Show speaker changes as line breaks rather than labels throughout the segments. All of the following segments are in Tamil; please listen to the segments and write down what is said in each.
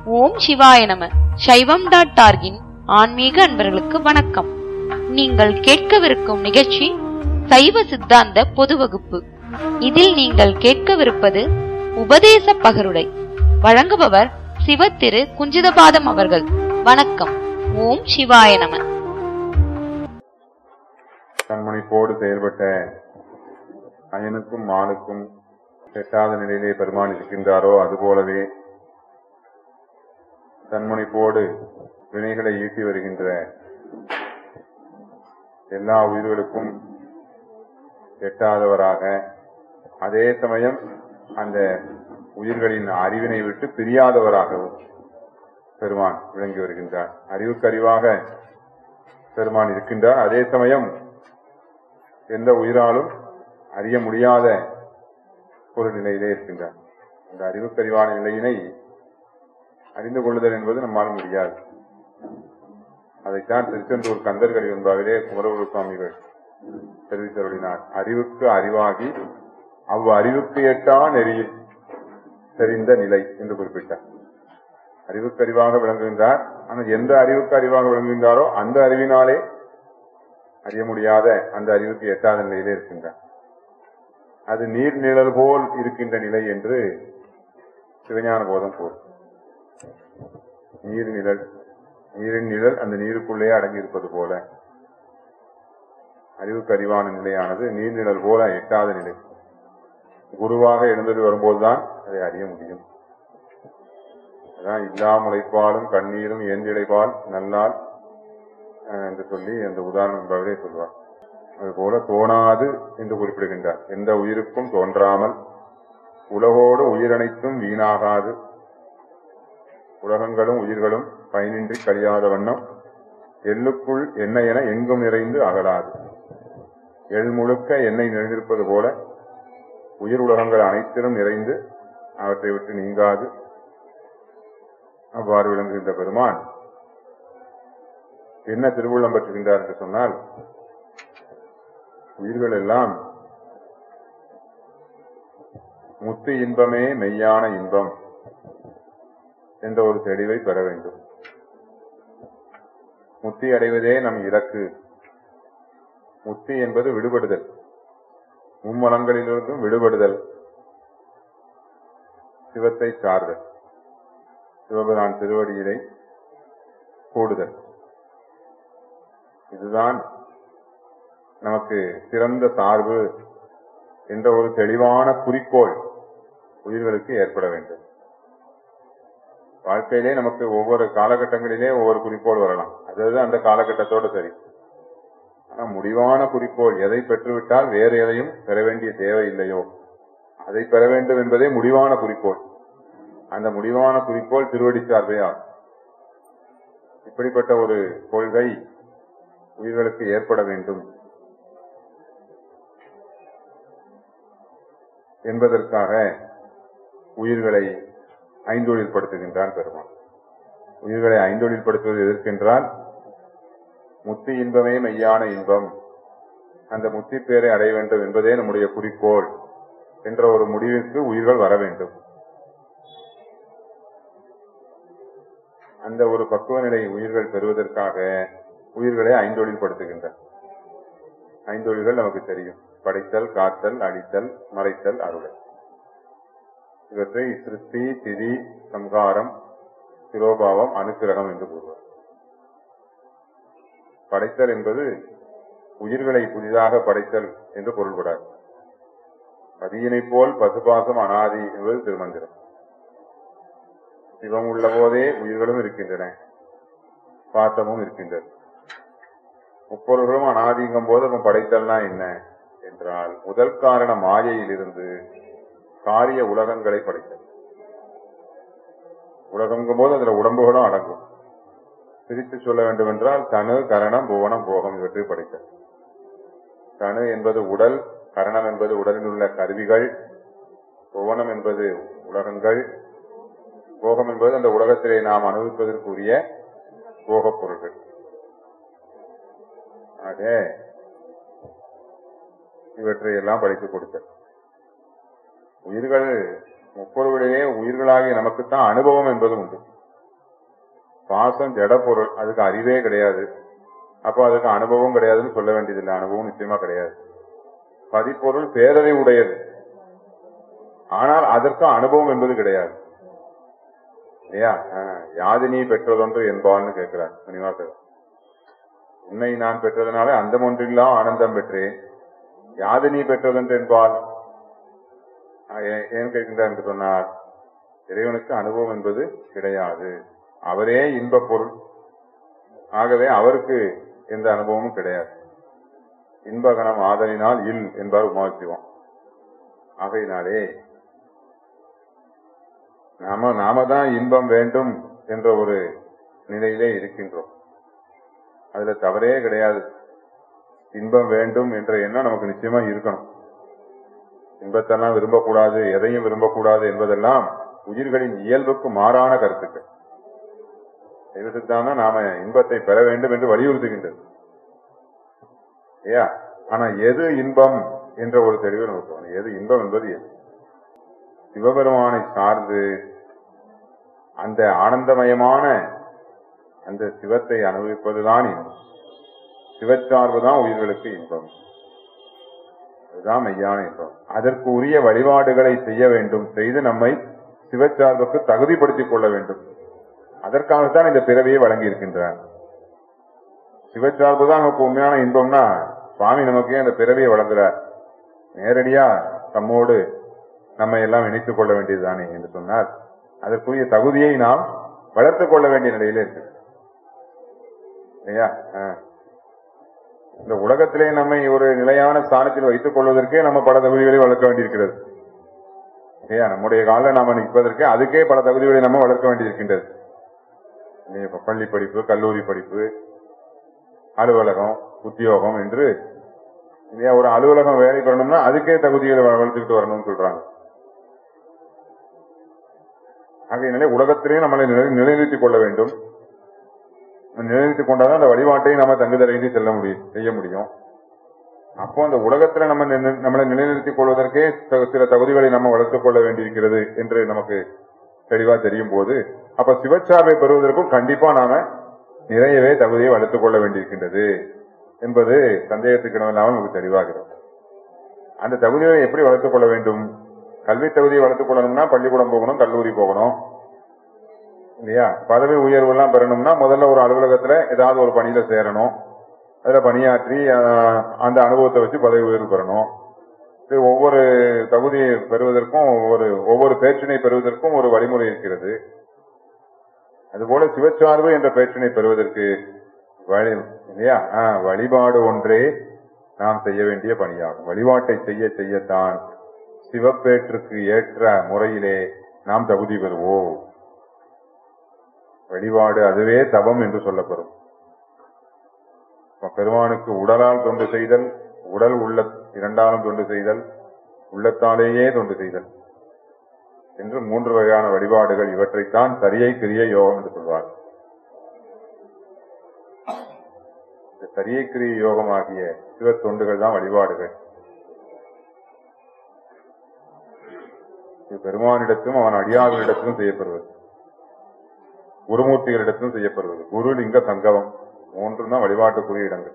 ஓம் சிவாய நம சைவம் டாட் டார்கின் ஆன்மீக அன்பர்களுக்கு வணக்கம் நீங்கள் கேட்கவிருக்கும் நிகழ்ச்சி சைவ சித்தாந்த பொது வகுப்பு இதில் நீங்கள் கேட்கவிருப்பது உபதேச பகருடை வழங்குபவர் சிவ திரு குஞ்சிதபாதம் அவர்கள் வணக்கம் ஓம் சிவாய நம
தன்முனைப்போடு செயல்பட்ட அயனுக்கும் மானுக்கும் எட்டாத நிலையிலே பெருமான் இருக்கின்றாரோ அதுபோலவே தன்முனைப்போடு வினைகளை ஈட்டி வருகின்ற எல்லா உயிர்களுக்கும் எட்டாதவராக அதே சமயம் அந்த உயிர்களின் அறிவினை விட்டு பிரியாதவராகவும் பெருமான் விளங்கி வருகின்றார் அறிவுக்கறிவாக பெருமான் இருக்கின்றார் அதே சமயம் எந்த உயிராலும் அறிய முடியாத ஒரு நிலையிலே இருக்கின்றார் அந்த அறிவுக்கறிவான நிலையினை அறிந்து கொள்ளுதல் என்பது நம்மால் முடியாது அதைத்தான் திருச்செந்தூர் கந்தர்கள் என்பாவிலே குமரகுரு சுவாமிகள் தெரிவித்தருளினார் அறிவுக்கு அறிவாகி அவ் அறிவுக்கு எட்டா நெறியில் தெரிந்த நிலை என்று குறிப்பிட்டார் அறிவுக்கு அறிவாக விளங்குகின்றார் ஆனால் எந்த அறிவுக்கு அறிவாக விளங்குகின்றாரோ அந்த அறிவினாலே அறிய முடியாத அந்த அறிவுக்கு எட்டாத நிலையிலே இருக்கின்றார் அது நீர் நிழல் போல் இருக்கின்ற நிலை என்று சிவஞான போதம் கூறும் நீர் நிழல் நீரின் நிழல் அந்த நீருக்குள்ளே அடங்கி இருப்பது போல அறிவுக்கு அறிவான நிலையானது நீர் நிழல் போல எட்டாத நிலை குருவாக எழுந்தது வரும்போதுதான் அதை அறிய முடியும் அதான் இல்லா முளைப்பாலும் கண்ணீரும் ஏந்திழைப்பால் நல்லால் அஹ், என்று சொல்லி அந்த உதாரணம் என்பவரே சொல்வார் அதுபோல தோணாது என்று குறிப்பிடுகின்றார் எந்த உயிருக்கும் தோன்றாமல் உலகோடு உயிரனைத்தும் வீணாகாது உலகங்களும் உயிர்களும் பயனின்றி கழியாத வண்ணம் எள்ளுக்குள் எண்ணெய் என எங்கும் நிறைந்து அகலாது எள் முழுக்க எண்ணெய் நிறைந்திருப்பது போல உயிர் உலகங்கள் அனைத்திலும் நிறைந்து அவற்றை விட்டு நீங்காது அவ்வாறு விளங்குகின்ற பெருமான் என்ன திருவுள்ளம் பெற்றுகின்றார் என்று சொன்னால் உயிர்கள் எல்லாம் முத்து இன்பமே மெய்யான இன்பம் என்ற ஒரு தெளிவை பெற வேண்டும் முத்தி அடைவதே நம் இலக்கு முத்தி என்பது விடுபடுதல் மும்மலங்களிலிருந்தும் விடுபடுதல் சிவத்தை சார்தல் சிவபிரான் திருவடியிலை கூடுதல் இதுதான் நமக்கு சிறந்த சார்பு என்ற ஒரு தெளிவான குறிக்கோள் உயிர்களுக்கு ஏற்பட வேண்டும் வாழ்க்கையிலே நமக்கு ஒவ்வொரு காலகட்டங்களிலே ஒவ்வொரு குறிக்கோள் வரலாம் அதாவது அந்த காலகட்டத்தோடு சரி ஆனா முடிவான குறிக்கோள் எதை பெற்றுவிட்டால் வேறு எதையும் பெற வேண்டிய தேவை இல்லையோ அதை பெற வேண்டும் என்பதே முடிவான குறிக்கோள் அந்த முடிவான குறிக்கோள் திருவடி சார்பே ஆகும் இப்படிப்பட்ட ஒரு கொள்கை உயிர்களுக்கு ஏற்பட வேண்டும் என்பதற்காக உயிர்களை ஐந்தொழில்படுத்துகின்றான் பெருமான் உயிர்களை ஐந்தொழில்படுத்துவது எதற்கென்றால் முத்தி இன்பமே மெய்யான இன்பம் அந்த முத்தி பேரை அடைய வேண்டும் என்பதே நம்முடைய குறிக்கோள் என்ற ஒரு முடிவிற்கு உயிர்கள் வர வேண்டும் அந்த ஒரு பக்குவ நிலை உயிர்கள் பெறுவதற்காக உயிர்களை ஐந்தொழில்படுத்துகின்றன ஐந்தொழில்கள் நமக்கு தெரியும் படைத்தல் காத்தல் அடித்தல் மறைத்தல் அருளல் இவற்றை சிருஷ்டி திதி சம்ஹாரம் சிரோபாவம் அனுக்கிரகம் என்று கூறுவார் படைத்தல் என்பது உயிர்களை புதிதாக படைத்தல் என்று பொருள்படாது பதியினைப் போல் பசுபாசம் அனாதி என்பது திருமந்திரம் சிவம் உள்ள போதே உயிர்களும் இருக்கின்றன பாசமும் இருக்கின்றது முப்பொருள்களும் அனாதிங்கும் போது அப்ப படைத்தல்னா என்ன என்றால் முதல் காரண மாயையிலிருந்து காரிய உலகங்களை படைத்தல் உலகங்கும் போது அதுல உடம்புகளும் அடங்கும் பிரித்து சொல்ல வேண்டும் என்றால் தனு கரணம் புவனம் போகம் இவற்றை படைத்தல் தனு என்பது உடல் கரணம் என்பது உடலில் உள்ள கருவிகள் புவனம் என்பது உலகங்கள் போகம் என்பது அந்த உலகத்திலே நாம் அனுபவிப்பதற்குரிய போகப் பொருள்கள் ஆக இவற்றை எல்லாம் படைத்துக் கொடுத்தல் உயிர்கள் முப்பொருளிலே உயிர்களாகிய நமக்குத்தான் அனுபவம் என்பது உண்டு பாசம் ஜட பொருள் அதுக்கு அறிவே கிடையாது அப்போ அதுக்கு அனுபவம் கிடையாதுன்னு சொல்ல வேண்டியதில்லை அனுபவம் நிச்சயமா கிடையாது பதிப்பொருள் பேரறை உடையது ஆனால் அதற்கு அனுபவம் என்பது கிடையாது இல்லையா ஆஹ், யாதினி பெற்றதொன்று என்பான்னு கேட்கிறார் மணிவாசர் உன்னை நான் பெற்றதனால அந்த ஒன்றில்லா ஆனந்தம் பெற்றேன் யாதினி பெற்றதென்று என்பால் ஆஹ், ஏன் ஏன் கேட்கின்றார் என்று சொன்னார் இறைவனுக்கு அனுபவம் என்பது கிடையாது அவரே இன்ப பொருள் ஆகவே அவருக்கு எந்த அனுபவமும் கிடையாது இன்பகணம் ஆதலினால் இல் என்பார் உமாசிவம் ஆகையினாலே நாம நாம தான் இன்பம் வேண்டும் என்ற ஒரு நிலையிலே இருக்கின்றோம் அதுல தவறே கிடையாது இன்பம் வேண்டும் என்ற எண்ணம் நமக்கு நிச்சயமா இருக்கணும் இன்பத்தெல்லாம் விரும்பக்கூடாது எதையும் விரும்பக்கூடாது என்பதெல்லாம் உயிர்களின் இயல்புக்கு மாறான கருத்துக்கள் தெய்வ சித்தாந்தம் நாம இன்பத்தை பெற வேண்டும் என்று வலியுறுத்துகின்றது ஏயா ஆனா எது இன்பம் என்ற ஒரு தெளிவு நமக்கு வேணும். எது இன்பம் என்பது எது சிவபெருமானை சார்ந்து அந்த ஆனந்தமயமான அந்த சிவத்தை அனுபவிப்பதுதான் இன்பம் சிவச்சார்பு தான் உயிர்களுக்கு இன்பம் அதுதான் மெய்யான இன்பம் அதற்கு உரிய வழிபாடுகளை செய்ய வேண்டும் செய்து நம்மை சிவச்சார்புக்கு தகுதிப்படுத்திக் கொள்ள வேண்டும் அதற்காகத்தான் இந்த பிறவியை வழங்கி இருக்கின்றார் சிவச்சார்பு தான் நமக்கு உண்மையான இன்பம்னா சுவாமி நமக்கு அந்த பிறவியை வழங்குறார் நேரடியா தம்மோடு நம்ம எல்லாம் இணைத்துக் கொள்ள வேண்டியதுதானே என்று சொன்னார் அதற்குரிய தகுதியை நாம் வளர்த்துக் கொள்ள வேண்டிய நிலையில இருக்கு இல்லையா ஆ. இந்த உலகத்திலே நம்மை ஒரு நிலையான ஸ்தானத்தில் வைத்துக் கொள்வதற்கே நம்ம பல தகுதிகளை வளர்க்க வேண்டியிருக்கிறது இல்லையா நம்முடைய கால நாம நிற்பதற்கே அதுக்கே பல தகுதிகளை நம்ம வளர்க்க வேண்டியிருக்கின்றது இல்லையா? இப்ப பள்ளி படிப்பு கல்லூரி படிப்பு அலுவலகம் உத்தியோகம் என்று இல்லையா ஒரு அலுவலகம் வேலை பெறணும்னா அதுக்கே தகுதிகளை வ- வளர்த்துக்கிட்டு வரணும்னு சொல்றாங்க ஆகையினாலே உலகத்திலே நம்மளை நிலை- நிலைநிறுத்திக் கொள்ள வேண்டும் நிலைநிறுத்திக் கொண்டாதான் அந்த வழிபாட்டை நம்ம தங்குதடைந்து செல்ல முடியும் செய்ய முடியும் அப்போ அந்த உலகத்துல நம்ம நின்னு- நம்மளை நிலைநிறுத்திக் கொள்வதற்கே த- சில தகுதிகளை நம்ம வளர்த்துக் கொள்ள வேண்டியிருக்கிறது என்று நமக்கு தெளிவா தெரியும் போது அப்ப சிவச்சார்பை பெறுவதற்கும் கண்டிப்பா நாம நிறையவே தகுதியை வளர்த்துக் கொள்ள வேண்டியிருக்கின்றது என்பது சந்தேகத்துக்கு இடமில்லாமல் நமக்கு தெளிவாகிறது அந்த தகுதிகளை எப்படி வளர்த்துக் கொள்ள வேண்டும் கல்வி தகுதியை வளர்த்துக் கொள்ளணும்னா பள்ளிக்கூடம் போகணும் கல்லூரி போகணும் இல்லையா பதவி உயர்வு எல்லாம் பெறணும்னா முதல்ல ஒரு அலுவலகத்துல ஏதாவது ஒரு பணியில சேரணும் அதுல பணியாற்றி அஹ், அந்த அனுபவத்தை வச்சு பதவி உயர்வு பெறணும் இது ஒவ்வொரு தகுதியை பெறுவதற்கும் ஒவ்வொரு ஒவ்வொரு பேச்சினை பெறுவதற்கும் ஒரு வழிமுறை இருக்கிறது அதுபோல சிவச்சார்பு என்ற பேச்சினை பெறுவதற்கு வழி இல்லையா ஆஹ், வழிபாடு ஒன்றே நாம் செய்ய வேண்டிய பணியாகும் வழிபாட்டை செய்ய செய்யத்தான் சிவப்பேற்றுக்கு ஏற்ற முறையிலே நாம் தகுதி பெறுவோம் வழிபாடு அதுவே தவம் என்று சொல்லப்படும் இப்ப பெருமானுக்கு உடலால் தொண்டு செய்தல் உடல் உள்ள இரண்டாலும் தொண்டு செய்தல் உள்ளத்தாலேயே தொண்டு செய்தல் என்று மூன்று வகையான வழிபாடுகள் இவற்றைத்தான் சரியை கிரிய யோகம் என்று சொல்வார் இந்த சரியை கிரிய யோகமாகிய சிவ தொண்டுகள் தான் வழிபாடுகள் இது பெருமானிடத்தும் அவன் அடியார்களிடத்திலும் செய்யப்படுவது குருமூர்த்திகளிடத்திலும் செய்யப்படுவது குரு லிங்க சங்கமம் மூன்றும் தான் வழிபாட்டுக்குரிய இடங்கள்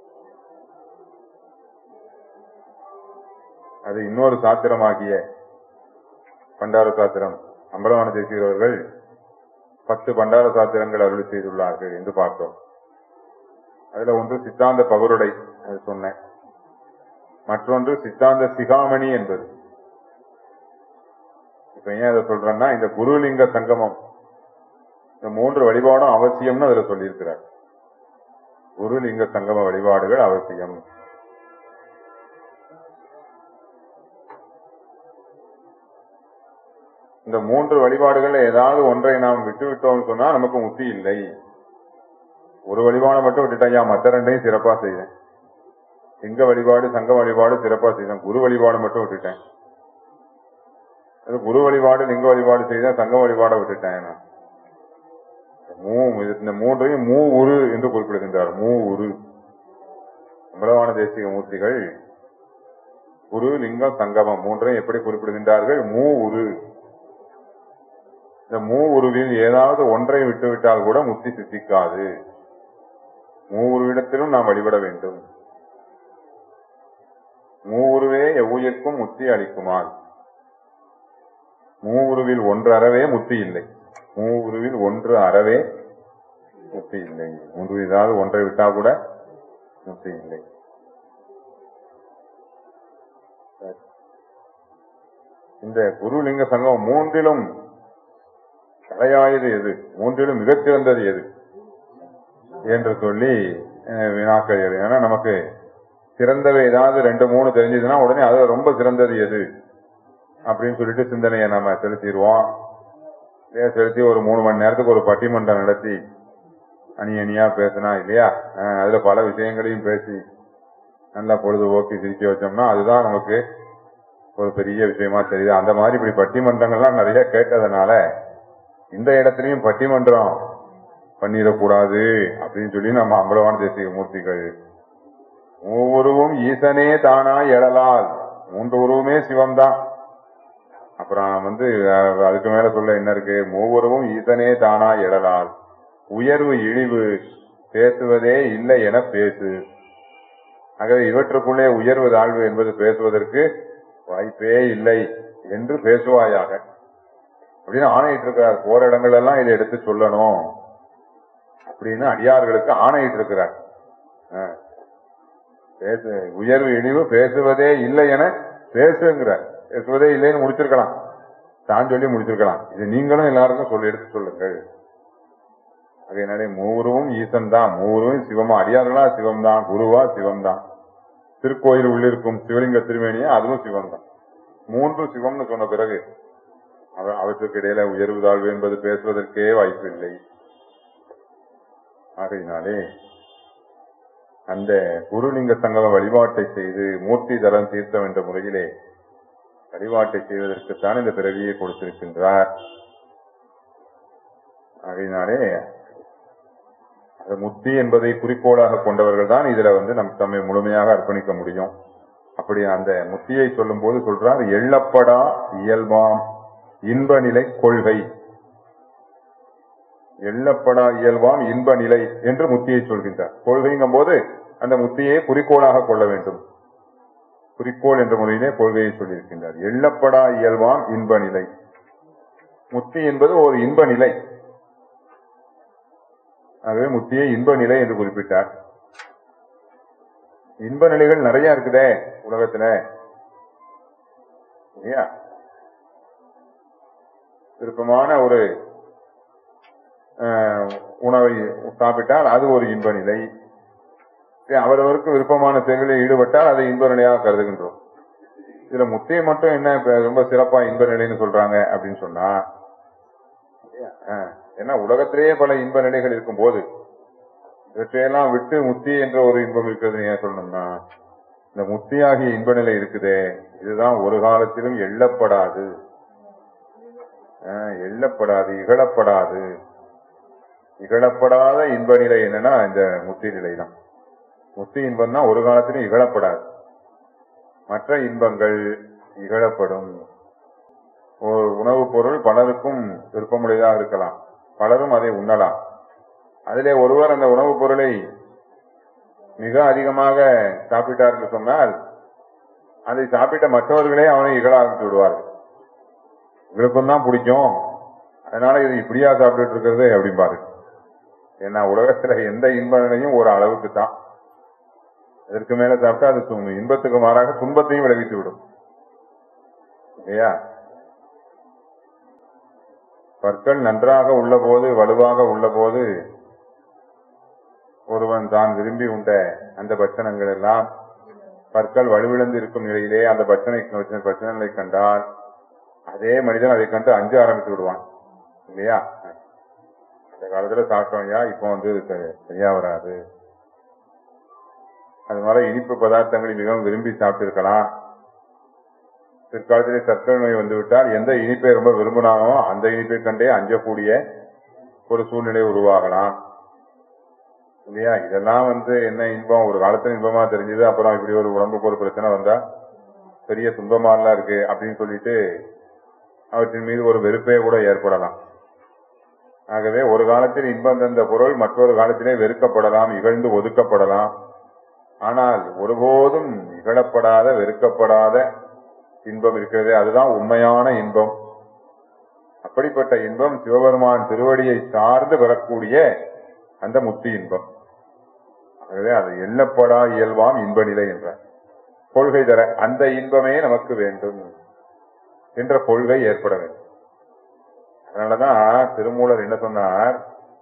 அது இன்னொரு சாத்திரமாகிய பண்டார சாத்திரம் அம்பலவான தேசியர் அவர்கள் பத்து பண்டார சாத்திரங்கள் அருளி செய்துள்ளார்கள் என்று பார்த்தோம் அதுல ஒன்று சித்தாந்த பகுருடை அது சொன்னேன் மற்றொன்று சித்தாந்த சிகாமணி என்பது இப்ப ஏன் அதை சொல்றேன்னா இந்த குருலிங்க சங்கமம் இந்த மூன்று வழிபாடும் அவசியம்னு அதுல சொல்லியிருக்கிறார் குருலிங்க சங்கம வழிபாடுகள் அவசியம் இந்த மூன்று வழிபாடுகள்ல ஏதாவது ஒன்றை நாம் விட்டுவிட்டோம்னு சொன்னா நமக்கு முத்தி இல்லை ஒரு வழிபாடை மட்டும் விட்டுட்டேன் ஐயா மற்ற ரெண்டையும் சிறப்பா செய்தேன் லிங்க வழிபாடு சங்க வழிபாடு சிறப்பா செய்தேன் குரு வழிபாடு மட்டும் விட்டுட்டேன் அது குரு வழிபாடு லிங்க வழிபாடு செய்தேன் சங்க வழிபாடை விட்டுட்டேன் நான் மூ இந்த மூன்றையும் மூ உரு என்று குறிப்பிடுகின்றார் மூ உரு அம்பலவான தேசிக மூர்த்திகள் குரு லிங்கம் சங்கமம் மூன்றையும் எப்படி குறிப்பிடுகின்றார்கள் மூ உரு இந்த மூ உருவில் ஏதாவது ஒன்றை விட்டுவிட்டால் கூட முத்தி சித்திக்காது மூ உருவிடத்திலும் நாம் வழிபட வேண்டும் மூ உருவே எவ்வுயிர்க்கும் முத்தி அளிக்குமால் மூ உருவில் ஒன்று அறவே முத்தி இல்லை மூ உருவில் ஒன்று அறவே முத்தி இல்லை ஒன்று ஏதாவது ஒன்றை விட்டா கூட முத்தி இல்லை இந்த குருலிங்க சங்கம் மூன்றிலும் தலையாயது எது மூன்றிலும் மிகச்சிறந்தது எது என்று சொல்லி அஹ், வினாக்கள் எழுது ஏன்னா நமக்கு சிறந்தவை ஏதாவது ரெண்டு மூணு தெரிஞ்சதுன்னா உடனே அது ரொம்ப சிறந்தது எது அப்படின்னு சொல்லிட்டு சிந்தனையை நம்ம செலுத்திடுவோம் இதே செலுத்தி ஒரு மூணு மணி நேரத்துக்கு ஒரு பட்டிமன்றம் நடத்தி அணி அணியா பேசினா இல்லையா அஹ், அதுல பல விஷயங்களையும் பேசி நல்லா பொழுதுபோக்கி சிரிக்க வச்சோம்னா அதுதான் நமக்கு ஒரு பெரிய விஷயமா தெரியுது அந்த மாதிரி இப்படி பட்டிமன்றங்கள்லாம் நிறைய கேட்டதுனால இந்த இடத்துலயும் பட்டிமன்றம் பண்ணிடக்கூடாது அப்படின்னு சொல்லி நம்ம அம்பலவான தேசிய மூர்த்திகள் ஒவ்வொருவும் ஈசனே தானா எழலால் மூன்று உருவமே சிவம்தான் அப்புறம் வந்து அஹ், அதுக்கு மேல சொல்ல என்ன இருக்கு மூவருவும் ஈசனே தானா எழலால் உயர்வு இழிவு பேசுவதே இல்லை என பேசு ஆகவே இவற்றுக்குள்ளே உயர்வு தாழ்வு என்பது பேசுவதற்கு வாய்ப்பே இல்லை என்று பேசுவாயாக அப்படின்னு ஆணையிட்டு இருக்கிறார் போற இடங்கள் எல்லாம் இதை எடுத்து சொல்லணும் அப்படின்னு அடியார்களுக்கு ஆணையிட்டு இருக்கிறார் ஆ. பேசு உயர்வு இழிவு பேசுவதே இல்லை என பேசுங்கிறார் பேசுவதே இல்லைன்னு முடிச்சிருக்கலாம் தான் சொல்லி முடிச்சிருக்கலாம் இது நீங்களும் எல்லாருக்கும் சொல்லி எடுத்து சொல்லுங்கள் அதனாலே மூவரும் ஈசன் தான் மூவரும் சிவமா அடியார்களா சிவம் தான் குருவா சிவம் தான் திருக்கோயில் உள்ளிருக்கும் சிவலிங்க திருமேனியா அதுவும் சிவம் தான் மூன்று சிவம்னு சொன்ன பிறகு அவ- அவற்றுக்கு இடையில உயர்வு தாழ்வு என்பது பேசுவதற்கே வாய்ப்பு இல்லை ஆகையினாலே அந்த குருலிங்க சங்கம வழிபாட்டை செய்து மூர்த்தி தரம் தீர்த்தம் என்ற முறையிலே வழிபாட்டை செய்வதற்குத்தான் இந்த பிறவியை கொடுத்திருக்கின்றார் ஆகையினாலே அது முத்தி என்பதை குறிக்கோளாக கொண்டவர்கள் தான் இதுல வந்து நம் தம்மை முழுமையாக அர்ப்பணிக்க முடியும் அப்படி அந்த முத்தியை சொல்லும் போது சொல்றார் எள்ளப்படா இயல்பாம் இன்ப நிலை கொள்கை எள்ளப்படா இயல்பாம் இன்ப நிலை என்று முத்தியை சொல்கின்றார் கொள்கைங்கும் போது அந்த முத்தியை குறிக்கோளாக கொள்ள வேண்டும் குறிக்கோள் என்ற முறையிலே கொள்கையை சொல்லியிருக்கின்றார் எள்ளப்படா இயல்பாம் இன்ப நிலை முத்தி என்பது ஒரு இன்ப நிலை ஆகவே முத்தியை இன்ப நிலை என்று குறிப்பிட்டார் இன்ப நிலைகள் நிறைய இருக்குதே உலகத்துல இல்லையா விருப்பமான ஒரு அஹ், உணவை சாப்பிட்டால் அது ஒரு இன்ப நிலை சரி, அவரவருக்கு விருப்பமான செயல்களில் ஈடுபட்டால் அதை இன்ப நிலையாக கருதுகின்றோம் இதுல முத்தியை மட்டும் என்ன இப்ப ரொம்ப சிறப்பா இன்ப நிலைன்னு சொல்றாங்க அப்படின்னு சொன்னா அஹ், ஏன்னா உலகத்திலேயே பல இன்ப நிலைகள் இருக்கும் போது இவற்றையெல்லாம் விட்டு முத்தி என்ற ஒரு இன்பம் இருக்கிறது ஏன் சொல்லணும்னா இந்த முத்தியாகிய இன்ப நிலை இருக்குதே இதுதான் ஒரு காலத்திலும் எள்ளப்படாது அஹ், எள்ளப்படாது இகழப்படாது இகழப்படாத இன்ப நிலை என்னன்னா இந்த முத்தி நிலை தான் முத்தி இன்பம் தான் ஒரு காலத்திலும் இகழப்படாது மற்ற இன்பங்கள் இகழப்படும் ஒரு உணவுப் பொருள் பலருக்கும் விருப்பமுடையதாக இருக்கலாம் பலரும் அதை உண்ணலாம் அதிலே ஒருவர் அந்த உணவுப் பொருளை மிக அதிகமாக சாப்பிட்டார் என்று சொன்னால் அதை சாப்பிட்ட மற்றவர்களே அவனை இகழ ஆரம்பித்து விடுவார்கள் இவருக்கும் தான் பிடிக்கும் அதனால இது இப்படியா சாப்பிட்டுட்டு இருக்கிறது அப்படிம்பாரு ஏன்னா உலகத்துல எந்த இன்ப நிலையும் ஒரு அளவுக்கு தான் இதற்கு மேல சாப்பிட்டா அது து- இன்பத்துக்கு மாறாக துன்பத்தையும் விளைவித்து விடும் இல்லையா பற்கள் நன்றாக உள்ள போது வலுவாக உள்ள போது ஒருவன் தான் விரும்பி உண்ட அந்த பட்சணங்கள் எல்லாம் பற்கள் வலுவிழந்து இருக்கும் நிலையிலே அந்த பட்சணை பட்சணங்களை கண்டால் அதே மனிதன் அதை கண்டு அஞ்ச ஆரம்பித்து விடுவான் இல்லையா அந்த காலத்துல சாப்பிட்டோம் ஐயா இப்போ வந்து இது சரி- சரியா வராது அது மாதிரி இனிப்பு பதார்த்தங்களை மிகவும் விரும்பி சாப்பிட்டிருக்கலாம் பிற்காலத்திலே சர்க்கரை நோய் வந்துவிட்டால் எந்த இனிப்பை ரொம்ப விரும்பினானோ அந்த இனிப்பை கண்டே அஞ்சக்கூடிய ஒரு சூழ்நிலை உருவாகலாம் இல்லையா இதெல்லாம் வந்து என்ன இன்பம் ஒரு காலத்துல இன்பமா தெரிஞ்சது அப்புறம் இப்படி ஒரு உடம்புக்கு ஒரு பிரச்சனை வந்தா பெரிய துன்பமாலாம் இருக்கு அப்படின்னு சொல்லிட்டு அவற்றின் மீது ஒரு வெறுப்பே கூட ஏற்படலாம் ஆகவே ஒரு காலத்தில் இன்பம் தந்த பொருள் மற்றொரு காலத்திலே வெறுக்கப்படலாம் இகழ்ந்து ஒதுக்கப்படலாம் ஆனால் ஒருபோதும் இகழப்படாத வெறுக்கப்படாத இன்பம் இருக்கிறதே அதுதான் உண்மையான இன்பம் அப்படிப்பட்ட இன்பம் சிவபெருமான் திருவடியை சார்ந்து பெறக்கூடிய அந்த முத்தி இன்பம் ஆகவே அது எண்ணப்படா இயல்பாம் இன்ப நிலை என்றார் கொள்கை தர அந்த இன்பமே நமக்கு வேண்டும் என்ற கொள்கை ஏற்பட வேண்டும் அதனாலதான் திருமூலர் என்ன சொன்னார்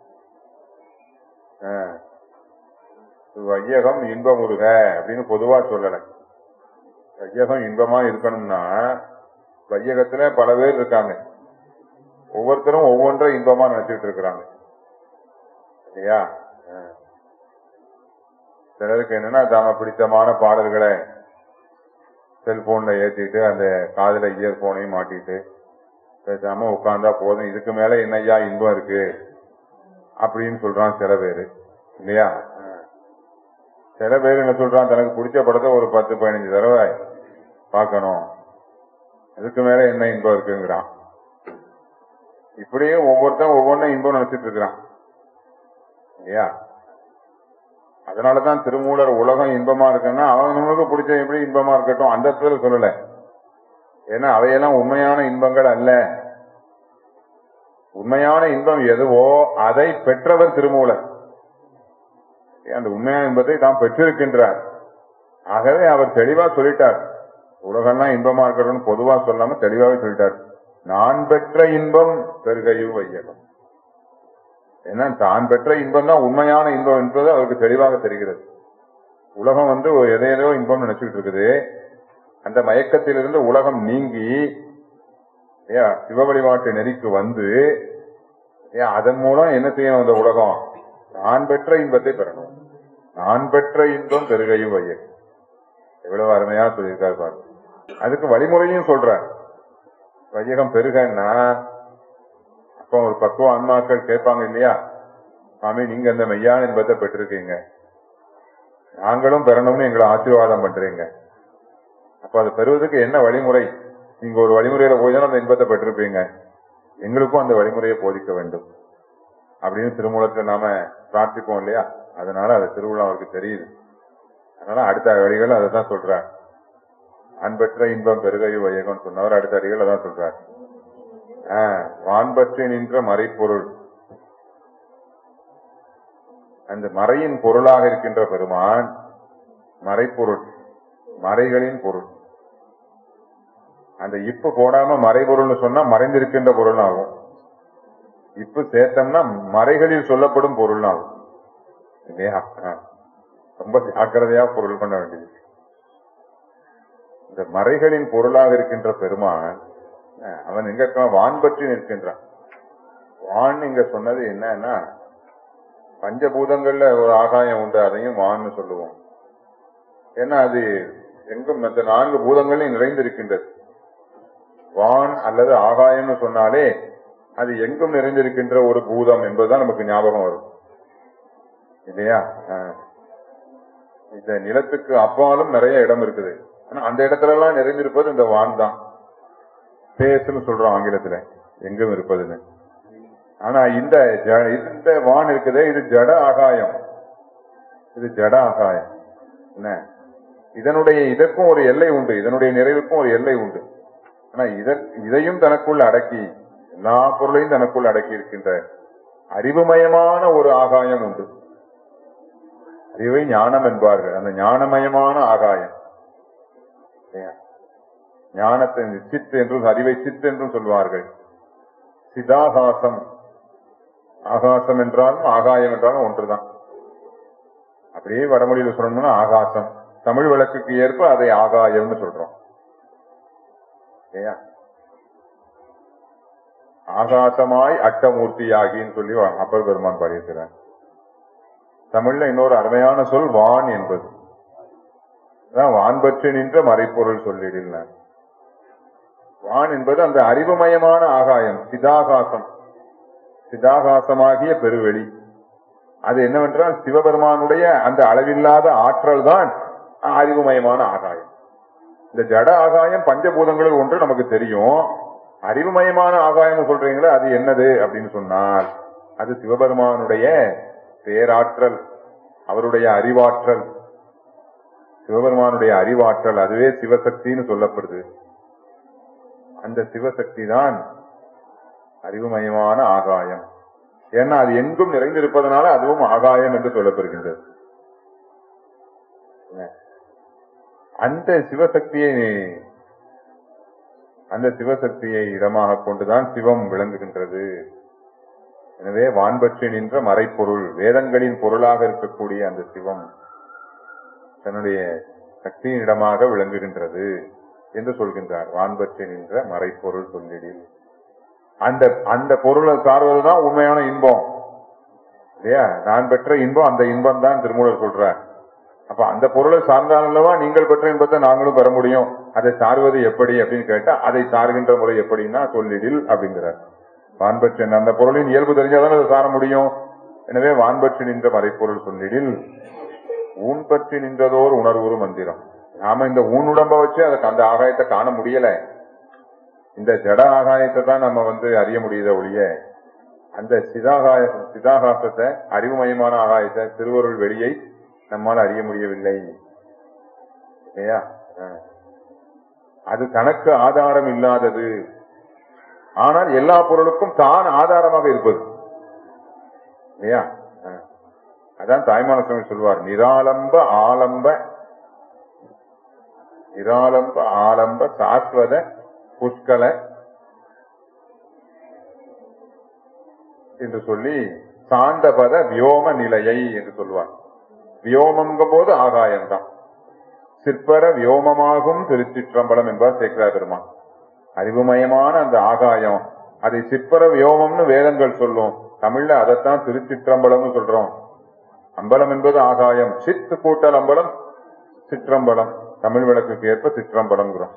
அஹ், வையகம் இன்பமுருக அப்படின்னு பொதுவா சொல்லல வையகம் இன்பமா இருக்கணும்னா வையகத்துல பல பேர் இருக்காங்க ஒவ்வொருத்தரும் ஒவ்வொன்றை இன்பமா நினைச்சிட்டு இருக்கிறாங்க இல்லையா அஹ். சிலருக்கு என்னன்னா தாம பிடித்தமான பாடல்களை செல்போன்ல ஏத்திட்டு அந்த காதுல இயர்போனையும் மாட்டிட்டு பேசாம உட்கார்ந்தா போதும் இதுக்கு மேல என்னய்யா இன்பம் இருக்கு அப்படின்னு சொல்றான் சில பேரு இல்லையா அஹ். சில பேர் என்ன சொல்றான் தனக்கு பிடிச்ச படத்தை ஒரு பத்து பதினஞ்சு தடவை பார்க்கணும் அதுக்கு மேல என்ன இன்பம் இருக்குங்கிறான் இப்படியே ஒவ்வொருத்தன் ஒவ்வொன்றும் இன்பம் நினைச்சிட்டு இருக்கிறான் இல்லையா அதனாலதான் திருமூலர் உலகம் இன்பமா இருக்குன்னா அவனுக்கு பிடிச்ச எப்படி இன்பமா இருக்கட்டும் அந்த இடத்துல சொல்லல ஏன்னா அவையெல்லாம் உண்மையான இன்பங்கள் அல்ல உண்மையான இன்பம் எதுவோ அதை பெற்றவர் திருமூலர் அந்த உண்மையான இன்பத்தை தாம் பெற்றிருக்கின்றார் ஆகவே அவர் தெளிவா சொல்லிட்டார் உலகம்லாம் இன்பமா இருக்கணும்னு பொதுவா சொல்லாம தெளிவாவே சொல்லிட்டார் நான் பெற்ற இன்பம் பெருகையும் வையகம் ஏன்னா தான் பெற்ற இன்பம் தான் உண்மையான இன்பம் என்பது அவருக்கு தெளிவாக தெரிகிறது உலகம் வந்து ஒரு எதையதோ இன்பம் நினைச்சுக்கிட்டு இருக்குது அந்த மயக்கத்திலிருந்து உலகம் நீங்கி ஏன் சிவ வழிபாட்டு நெறிக்கு வந்து ஏன் அதன் மூலம் என்ன செய்யணும் அந்த உலகம் நான் பெற்ற இன்பத்தை பெறணும் நான் பெற்ற இன்பம் பெருகையும் வையகம் எவ்வளவு அருமையா சொல்லியிருக்காரு பாருங்க அதுக்கு வழிமுறையும் சொல்றார் வையகம் பெருகன்னா அப்போ ஒரு பக்குவ ஆன்மாக்கள் கேட்பாங்க இல்லையா சாமி நீங்க அந்த மெய்யான இன்பத்தை பெற்றிருக்கீங்க நாங்களும் பெறணும்னு எங்களை ஆசீர்வாதம் பண்றீங்க அப்ப அதை பெறுவதற்கு என்ன வழிமுறை நீங்க ஒரு வழிமுறையில போய் தான் அந்த இன்பத்தை பெற்றிருப்பீங்க எங்களுக்கும் அந்த வழிமுறையை போதிக்க வேண்டும் அப்படின்னு திருமூலத்தை நாம பிரார்த்திப்போம் இல்லையா அதனால அது திருவிழா அவருக்கு தெரியுது அதனால அடுத்த வழிகள் அதை தான் சொல்றார் அன்பற்ற இன்பம் பெருகை வையகம் சொன்னவர் அடுத்த அடிகள் அதான் சொல்றார் ஆஹ், வான்பற்றி நின்ற மறைப்பொருள் அந்த மறையின் பொருளாக இருக்கின்ற பெருமான் மறைப்பொருள் மறைகளின் பொருள் அந்த இப்பு போடாம மறைபொருள்னு சொன்னா மறைந்திருக்கின்ற பொருள் ஆகும் இப்பு சேர்த்தோம்னா மறைகளில் சொல்லப்படும் பொருள் ஆகும் இல்லையா ஆ. ரொம்ப ஜாக்கிரதையா பொருள் பண்ண வேண்டியது இந்த மறைகளின் பொருளாக இருக்கின்ற பெருமான் அஹ், அவன் எங்க இருக்கான் வான் பற்றி நிற்கின்றான் வான் இங்க சொன்னது என்னன்னா பஞ்சபூதங்கள்ல ஒரு ஆகாயம் உண்டு அதையும் வான்னு சொல்லுவோம் ஏன்னா அது எங்கும் மற்ற நான்கு பூதங்களையும் நிறைந்திருக்கின்றது வான் அல்லது ஆகாயம்னு சொன்னாலே அது எங்கும் நிறைந்திருக்கின்ற ஒரு பூதம் என்பதுதான் நமக்கு ஞாபகம் வரும் இல்லையா ஆஹ். இந்த நிலத்துக்கு அப்பாலும் நிறைய இடம் இருக்குது ஆனா அந்த இடத்துல எல்லாம் நிறைந்திருப்பது இந்த வான் தான் ஸ்பேஸ்னு சொல்றோம் ஆங்கிலத்துல எங்கும் இருப்பதுன்னு ஆனா இந்த ஜ- இந்த வான் இருக்குதே இது ஜட ஆகாயம் இது ஜட ஆகாயம் என்ன இதனுடைய இதற்கும் ஒரு எல்லை உண்டு இதனுடைய நிறைவுக்கும் ஒரு எல்லை உண்டு ஆனா இதற் இதையும் தனக்குள் அடக்கி எல்லா பொருளையும் தனக்குள் அடக்கி இருக்கின்ற அறிவுமயமான ஒரு ஆகாயம் உண்டு அறிவை ஞானம் என்பார்கள் அந்த ஞானமயமான ஆகாயம் இல்லையா? ஞானத்தை சித் என்றும் அறிவை சித் என்றும் சொல்வார்கள் சிதாகாசம் ஆகாசம் என்றாலும் ஆகாயம் என்றாலும் ஒன்றுதான் அப்படியே வடமொழியில சொல்லணும்னா ஆகாசம் தமிழ் வழக்குக்கு ஏற்ப அதை ஆகாயம்னு சொல்றோம் இல்லையா ஆகாசமாய் அட்டமூர்த்தியாகின்னு சொல்லி அப்பர் பெருமான் பாடியிருக்கிறார் தமிழ்ல இன்னொரு அருமையான சொல் வான் என்பது அதான் வான் பற்றி நின்ற மறைப்பொருள் சொல்லிடினார் வான் என்பது அந்த அறிவுமயமான ஆகாயம் சிதாகாசம் சிதாகாசமாகிய பெருவெளி அது என்னவென்றால் சிவபெருமானுடைய அந்த அளவில்லாத ஆற்றல் தான் அறிவுமயமான ஆகாயம் இந்த ஜட ஆகாயம் பஞ்சபூதங்களில் ஒன்று நமக்கு தெரியும் அறிவுமயமான ஆகாயம் சொல்றீங்களே அது என்னது அப்படின்னு சொன்னால் அது சிவபெருமானுடைய பேராற்றல் அவருடைய அறிவாற்றல் சிவபெருமானுடைய அறிவாற்றல் அதுவே சிவசக்தின்னு சொல்லப்படுது அந்த சிவசக்தி தான் அறிவுமயமான ஆகாயம் ஏன்னா அது எங்கும் நிறைந்திருப்பதனால அதுவும் ஆகாயம் என்று சொல்லப்படுகின்றது அந்த சிவசக்தியை அந்த சிவசக்தியை இடமாக கொண்டுதான் சிவம் விளங்குகின்றது எனவே வான்பற்றி நின்ற மறைப்பொருள் வேதங்களின் பொருளாக இருக்கக்கூடிய அந்த சிவம் தன்னுடைய சக்தியின் இடமாக விளங்குகின்றது என்று சொல்கின்றார் வான்பற்றி நின்ற மறைப்பொருள் சொல்லிடில் அந்த அந்த பொருளை சார்வதுதான் உண்மையான இன்பம் இல்லையா நான் பெற்ற இன்பம் அந்த இன்பம் தான் திருமூலர் சொல்றார் அப்ப அந்த பொருளை சார்ந்தால் அல்லவா நீங்கள் பெற்ற இன்பத்தை நாங்களும் பெற முடியும் அதை சார்வது எப்படி அப்படின்னு கேட்டா அதை சார்கின்ற முறை எப்படின்னா சொல்லிடில் அப்படிங்கிறார் வான்பற்றி அந்த பொருளின் இயல்பு தெரிஞ்சாதான் அதை சார முடியும் எனவே வான்பற்றி நின்ற மறைப்பொருள் சொல்லிடில் ஊன் பற்றி நின்றதோர் உணர்வுறு மந்திரம் நாம இந்த ஊனுடம்ப வச்சு அதுக்கு அந்த ஆகாயத்தை காண முடியல இந்த ஜட ஆகாயத்தை தான் நம்ம வந்து அறிய முடியுத ஒழிய அந்த சிதாகாய சிதாகாசத்தை அறிவுமயமான ஆகாயத்தை திருவருள் வெளியை நம்மால் அறிய முடியவில்லை இல்லையா ஆ. அது தனக்கு ஆதாரம் இல்லாதது ஆனால் எல்லா பொருளுக்கும் தான் ஆதாரமாக இருப்பது இல்லையா ஆ. அதான் தாய்மான சுவாமி சொல்வார் நிராலம்ப ஆலம்ப நிராலம்ப ஆலம்ப சாஸ்வத புஷ்கல என்று சொல்லி சாந்தபத வியோம நிலையை என்று சொல்வார் வியோமங்கும் போது ஆகாயம்தான் சிற்பர வியோமமாகும் திருச்சிற்றம்பலம் என்பார் சேக்கரா பெருமான் அறிவுமயமான அந்த ஆகாயம் அதை சிற்பர வியோமம்னு வேதங்கள் சொல்லும் தமிழ்ல அதைத்தான் திருச்சிற்றம்பலம்னு சொல்றோம் அம்பலம் என்பது ஆகாயம் சித்து கூட்டல் அம்பலம் சிற்றம்பலம் தமிழ் விளக்குக்கு ஏற்ப சிற்றம்பலம்ங்கிறோம்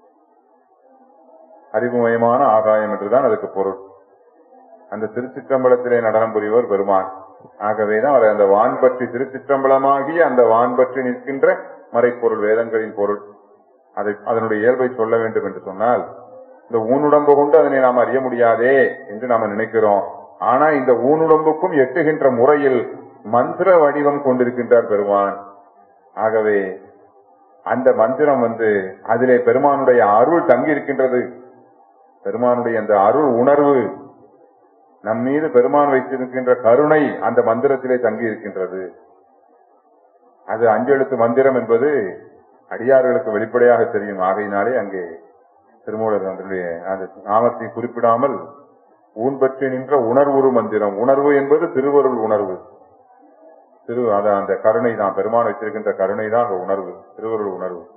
அறிவுமயமான ஆகாயம் என்றுதான் அதுக்கு பொருள் அந்த திருச்சிற்றம்பலத்திலே நடனம் புரிவர் பெருமான் ஆகவேதான் அவர் அந்த வான் பற்றி திருச்சிற்றம்பலமாகிய அந்த வான் பற்றி நிற்கின்ற மறைப்பொருள் வேதங்களின் பொருள் அதை அதனுடைய இயல்பை சொல்ல வேண்டும் என்று சொன்னால் இந்த ஊனுடம்பு கொண்டு அதனை நாம் அறிய முடியாதே என்று நாம நினைக்கிறோம் ஆனா இந்த ஊனுடம்புக்கும் எட்டுகின்ற முறையில் மந்திர வடிவம் கொண்டிருக்கின்றார் பெருமான் ஆகவே அந்த மந்திரம் வந்து அதிலே பெருமானுடைய அருள் தங்கி இருக்கின்றது பெருமானுடைய அந்த அருள் உணர்வு நம் மீது பெருமான் வைத்திருக்கின்ற கருணை அந்த மந்திரத்திலே தங்கி இருக்கின்றது அது அஞ்செழுத்து மந்திரம் என்பது அடியார்களுக்கு வெளிப்படையாக தெரியும் ஆகையினாலே அங்கே திருமூலர் அதனுடைய அந்த நாமத்தை குறிப்பிடாமல் ஊன் பற்றி நின்ற உணர்வுறு மந்திரம் உணர்வு என்பது திருவருள் உணர்வு திரு அத அந்த கருணை தான் பெருமான் வைத்திருக்கின்ற கருணை தான் அந்த உணர்வு திருவருள் உணர்வு